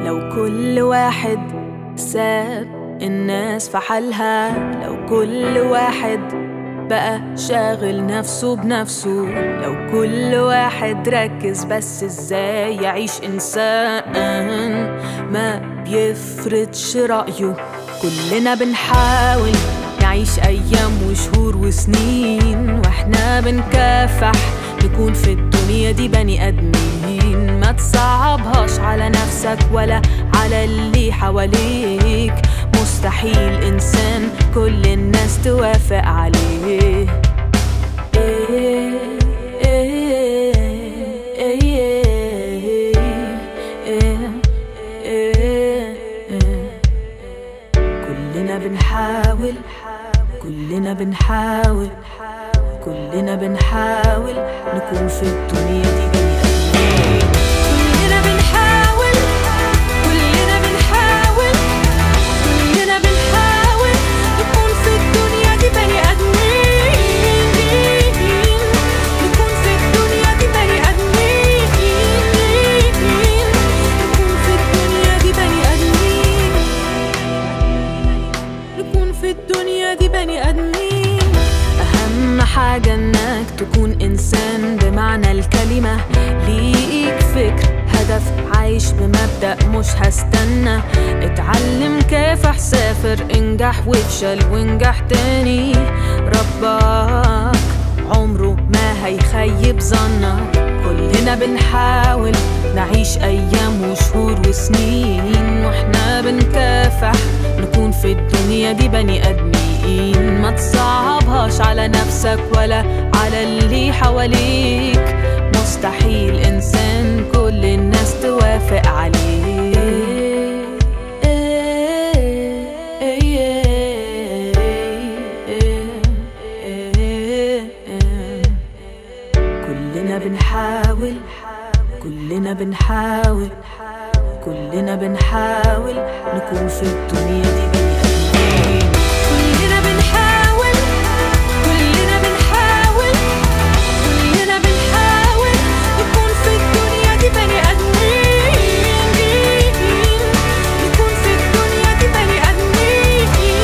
لو كل واحد ساب الناس في حالها لو كل واحد بقى شاغل نفسه بنفسه لو كل واحد ركز بس ازاي يعيش انسان ما بيفرضش رأيه كلنا بنحاول نعيش ايام وشهور وسنين واحنا بنكافح نكون في الدنيا دي بني ادمين ما تصعبهاش على نفسك ولا على اللي حواليك مستحيل انسان كل الناس توافق عليه كلنا بنحاول كلنا بنحاول كلنا بنحاول نكون في الدنيا دي بني آدمين كلنا بنحاول كلنا بنحاول كلنا بنحاول نكون في الدنيا دي بني آدمين نكون في الدنيا دي بني آدمين نكون في الدنيا دي بني آدمين نكون في الدنيا دي بني آدمين أهم حاجة إنك تكون إنسان بمعنى الكلمة ليك فكر هدف عايش بمبدأ مش هستنى اتعلم كيف سافر انجح وافشل وانجح تاني ربك عمره ما هيخيب ظنك كلنا بنحاول نعيش أيام وشهور وسنين واحنا بنكافح نكون في الدنيا دي بني آدمين ما تصعبهاش على نفسك ولا على اللي حواليك مستحيل إنسان كل الناس توافق عليه كلنا بنحاول كلنا بنحاول كلنا بنحاول نكون في الدنيا دي بني آدمين كلنا بنحاول كلنا بنحاول كلنا بنحاول نكون في الدنيا دي بني آدمين نكون في الدنيا دي بني آدمين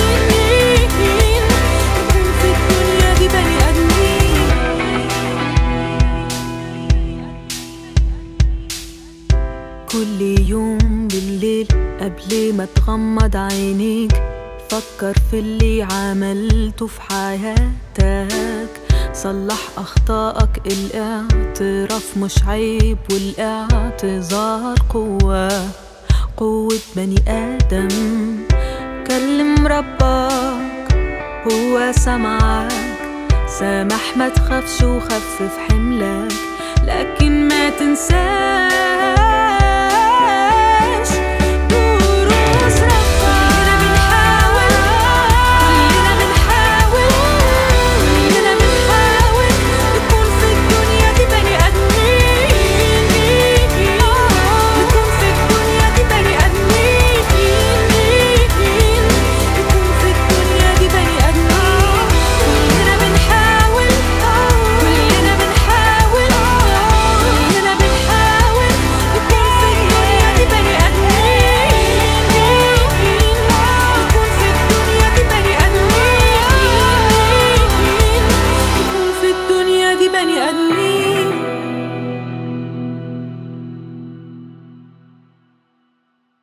نكون في الدنيا دي بني آدمين كل يوم بالليل قبل ما تغمض عينيك فكر في اللي عملته في حياتك صلح أخطائك الاعتراف مش عيب والاعتذار قوة قوة بني آدم كلم ربك هو سمعك سامح ما تخافش وخفف حملك لكن ما تنساش دروس ربك كلنا بنحاول كلنا بنحاول كلنا بنحاول نكون في الدنيا دي بني آدمين نكون في الدنيا دي بني آدمين نكون في الدنيا دي بني آدمين كلنا بنحاول كلنا بنحاول كلنا بنحاول نكون في الدنيا دي بني آدمين نكون في الدنيا دي بني آدمين نكون في الدنيا دي بني آدمين